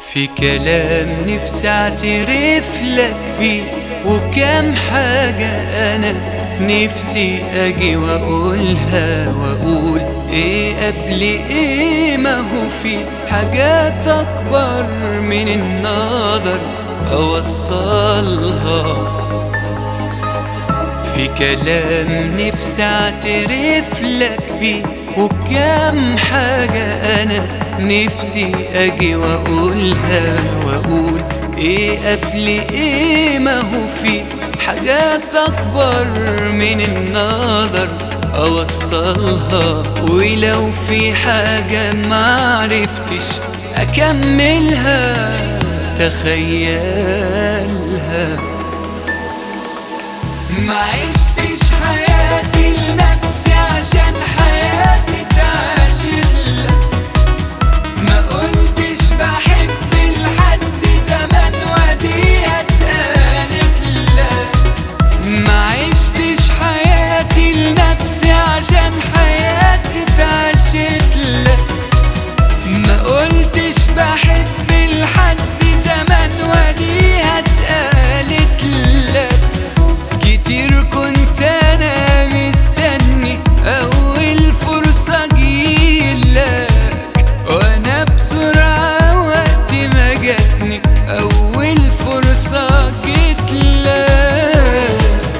في كلام نفسي اعترف لك بيه وكام حاجة انا نفسي اجي واقولها واقول ايه قبل ايه ما هو في حاجات اكبر من النظر اوصلها في كلام نفسي اعترف لك بيه وكام حاجة انا نفسي اجي واقولها واقول ايه قبل ايه ما هو في حاجات اكبر من النظر اوصلها ولو في حاجة ما عرفتش اكملها تخيلها ما عشتش حياتي لنفسي عشان حياتي تعاشر ما قلتش بحب لحد زمان وديها اتقالت لا ما عشتش حياتي لنفسي عشان حياتي تعاشر لا ما قلتش بحب لحد زمان وديها اتقالت لا كتير كنت انا مستني اول فرصة جيلك وانا بسرعة وقت ما جاتني اول فرصة جيتلك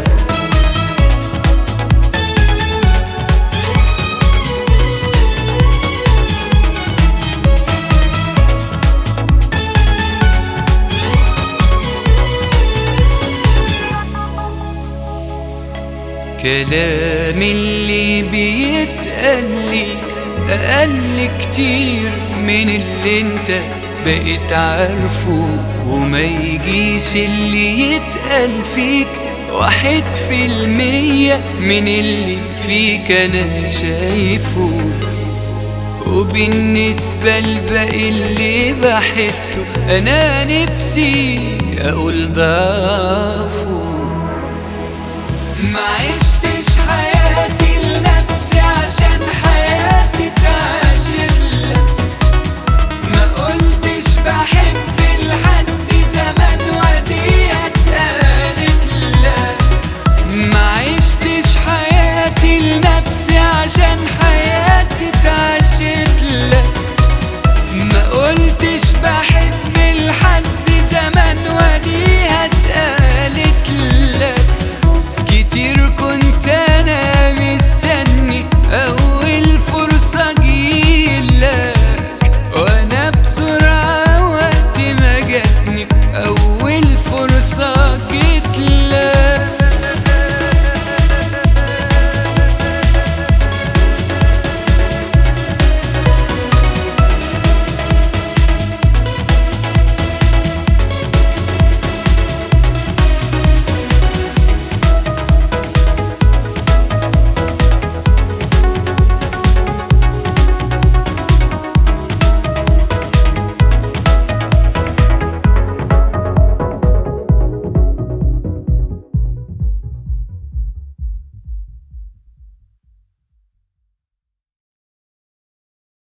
كلام اللي بيتقال لي أقل كتير من اللي انت بقيت عارفه وما يجيش اللي يتقال فيك واحد في المية من اللي فيك أنا شايفه وبالنسبة لباقي اللي بحسه أنا نفسي أقول ضعفه ما عشت